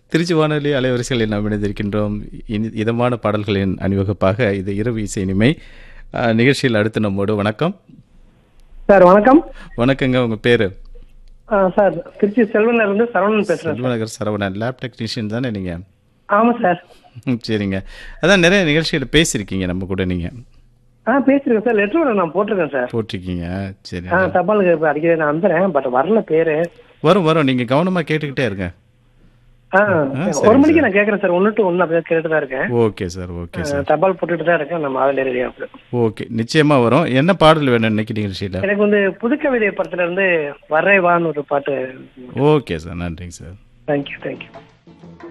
திருச்சி வானொலி அலைவரிசைகளில் நாம் இணைந்திருக்கின்றோம் இனி இதமான பாடல்களின் அணிவகுப்பாக இது இரவு இசை இனிமை அஹ், நிகழ்ச்சியில் அடுத்து நம்மோடு வணக்கம் சார் வணக்கம் வணக்கங்க உங்கள் பேர் ஆ, சார் திருச்சி செல்வன்ல இருந்து சரவணன் பேசுறேன் செல்வநகர் சரவணன் லேப் டெக்னீஷியன் தானே நீங்கள் ஆமா சார் சரிங்க அதான் நிறைய நிகழ்ச்சியில் பேசியிருக்கீங்க நம்ம கூட நீங்கள் ஆ பேசிருக்கேன் சார் லெட்டர் நான் போட்டிருக்கேன் சார் போட்டிருக்கீங்க சரி ஆ தபாலுக்கு இப்ப அடிக்கடி நான் வந்துடுறேன் பட் வரல பேரு வரும் வரும் நீங்கள் கவனமாக கேட்டுக்கிட்டே இருங்க ஆ சரி, ஒரு மணிக்கு நான் கேட்கறேன் சார் ஒன்று டு ஒன்று அப்படியே கேட்டு தான் இருக்கேன் ஓகே சார் ஓகே ஆ, சார் தபால் போட்டுட்டு தான் இருக்கேன் நம்ம அதில் ரெடி ஆகும் ஓகே நிச்சயமாக வரும் என்ன பாடல் வேணும் இன்னைக்கு நிகழ்ச்சியில் எனக்கு வந்து புதுக்கவிதை படத்துல இருந்து வர்றே வான்னு ஒரு பாட்டு ஓகே சார் நன்றிங்க சார் தேங்க்யூ தேங்க்யூ